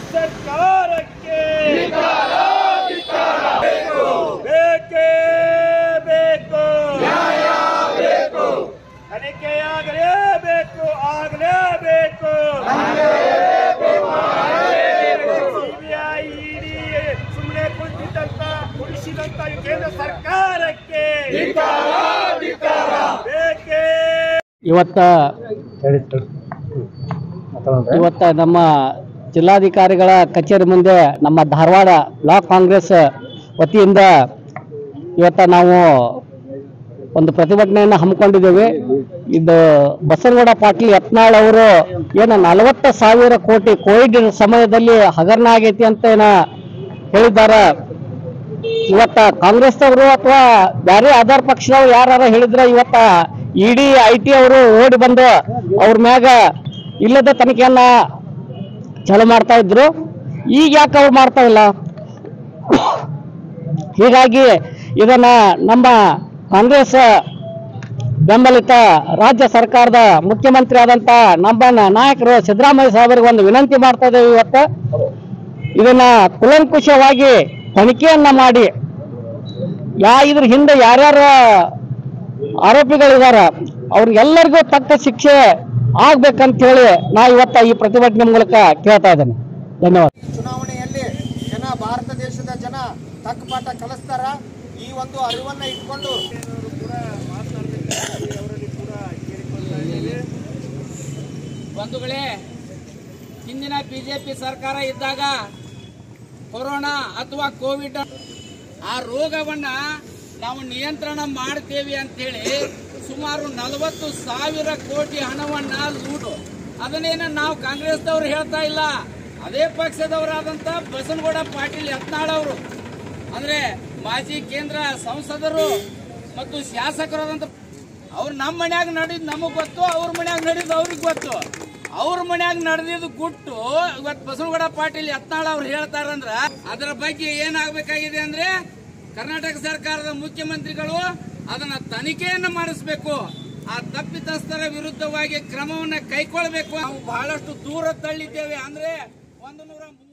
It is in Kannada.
ಸರ್ಕಾರಕ್ಕೆ ಬೇಕೇ ಬೇಕು ತನಿಖೆಯಾಗಲೇಬೇಕು ಆಗಲೇಬೇಕು ಸಿಬಿಐ ಇಡಿ ಸುಮ್ಮನೆ ಕುಳಿತಿದ್ದಂತ ಉಳಿಸಿದಂತ ಈ ಕೇಂದ್ರ ಸರ್ಕಾರಕ್ಕೆ ಬೇಕೇ ಇವತ್ತ ಇವತ್ತ ನಮ್ಮ ಜಿಲ್ಲಾಧಿಕಾರಿಗಳ ಕಚೇರಿ ಮುಂದೆ ನಮ್ಮ ಧಾರವಾಡ ಬ್ಲಾಕ್ ಕಾಂಗ್ರೆಸ್ ವತಿಯಿಂದ ಇವತ್ತ ನಾವು ಒಂದು ಪ್ರತಿಭಟನೆಯನ್ನು ಹಮ್ಮಿಕೊಂಡಿದ್ದೇವೆ ಇದು ಬಸನಗೌಡ ಪಾಟೀಲ್ ಯತ್ನಾಳ್ ಅವರು ಏನು ನಲವತ್ತು ಸಾವಿರ ಕೋಟಿ ಕೋವಿಡ್ ಸಮಯದಲ್ಲಿ ಹಗರಣ ಆಗೈತಿ ಅಂತ ಏನ ಹೇಳಿದ್ದಾರೆ ಇವತ್ತ ಕಾಂಗ್ರೆಸ್ನವರು ಅಥವಾ ಬೇರೆ ಆಧಾರ್ ಪಕ್ಷದವ್ರು ಯಾರು ಹೇಳಿದ್ರೆ ಇವತ್ತ ಇಡಿ ಐ ಟಿ ಅವರು ಓಡಿ ಬಂದು ಅವ್ರ ಮ್ಯಾಗ ಇಲ್ಲದ ತನಿಖೆಯನ್ನ ಚಾಲು ಮಾಡ್ತಾ ಇದ್ರು ಈಗ ಯಾಕೆ ಅವ್ರು ಮಾಡ್ತಾ ಇಲ್ಲ ಹೀಗಾಗಿ ಇದನ್ನ ನಮ್ಮ ಕಾಂಗ್ರೆಸ್ ಬೆಂಬಲಿತ ರಾಜ್ಯ ಸರ್ಕಾರದ ಮುಖ್ಯಮಂತ್ರಿ ಆದಂತ ನಮ್ಮ ನಾಯಕರು ಸಿದ್ದರಾಮಯ್ಯ ಸಾಹೇಬರಿಗೆ ಒಂದು ವಿನಂತಿ ಮಾಡ್ತಾ ಇದ್ದೇವೆ ಇವತ್ತು ಇದನ್ನ ಕುಲಂಕುಷವಾಗಿ ತನಿಖೆಯನ್ನ ಮಾಡಿ ಯಾ ಇದ್ರ ಹಿಂದೆ ಯಾರ್ಯಾರ ಆರೋಪಿಗಳಿದಾರ ಅವ್ರಿಗೆಲ್ಲರಿಗೂ ತಕ್ಕ ಶಿಕ್ಷೆ ಆಗ್ಬೇಕಂತ ಹೇಳಿ ನಾ ಇವತ್ತ ಈ ಪ್ರತಿಭಟನೆ ಮೂಲಕ ಕೇಳ್ತಾ ಇದ್ದೇನೆ ಧನ್ಯವಾದ ಚುನಾವಣೆಯಲ್ಲಿ ಜನ ಭಾರತ ದೇಶದ ಜನ ತಕ್ಕ ಪಾಠ ಕಲಿಸ್ತಾರ ಈ ಒಂದು ಅರಿವನ್ನ ಇಟ್ಕೊಂಡು ಬಂಧುಗಳೇ ಹಿಂದಿನ ಬಿಜೆಪಿ ಸರ್ಕಾರ ಇದ್ದಾಗ ಕೊರೋನಾ ಅಥವಾ ಕೋವಿಡ್ ಆ ರೋಗವನ್ನ ನಾವು ನಿಯಂತ್ರಣ ಮಾಡ್ತೇವೆ ಅಂತೇಳಿ ಸುಮಾರು ನಲವತ್ತು ಸಾವಿರ ಕೋಟಿ ಹಣವನ್ನ ಲೂಟು ಅದನ್ನೇನ ನಾವು ಕಾಂಗ್ರೆಸ್ದವ್ರು ಹೇಳ್ತಾ ಇಲ್ಲ ಅದೇ ಪಕ್ಷದವರಾದಂತ ಬಸನಗೌಡ ಪಾಟೀಲ್ ಯತ್ನಾಳ್ ಅವರು ಅಂದ್ರೆ ಮಾಜಿ ಕೇಂದ್ರ ಸಂಸದರು ಮತ್ತು ಶಾಸಕರಾದಂತ ಅವ್ರು ನಮ್ಮ ಮನ್ಯಾಗ ನಡೆದ್ ನಮಗ್ ಗೊತ್ತು ಅವ್ರ ಮನ್ಯಾಗ ನಡೆದ್ ಅವ್ರಿಗೆ ಗೊತ್ತು ಅವ್ರ ಮನ್ಯಾಗ ನಡೆದಿದ್ದು ಗುಟ್ಟು ಇವತ್ತು ಬಸವಗೌಡ ಪಾಟೀಲ್ ಯತ್ನಾಳ್ ಅವ್ರು ಹೇಳ್ತಾರಂದ್ರ ಅದರ ಬಗ್ಗೆ ಏನಾಗಬೇಕಾಗಿದೆ ಅಂದ್ರೆ ಕರ್ನಾಟಕ ಸರ್ಕಾರದ ಮುಖ್ಯಮಂತ್ರಿಗಳು ಅದನ್ನ ತನಿಖೆಯನ್ನ ಮಾಡಿಸ್ಬೇಕು ಆ ತಪ್ಪಿತಸ್ಥರ ವಿರುದ್ಧವಾಗಿ ಕ್ರಮವನ್ನ ಕೈಗೊಳ್ಳಬೇಕು ನಾವು ಬಹಳಷ್ಟು ದೂರ ತಳ್ಳಿದ್ದೇವೆ ಅಂದ್ರೆ ಒಂದು ನೂರ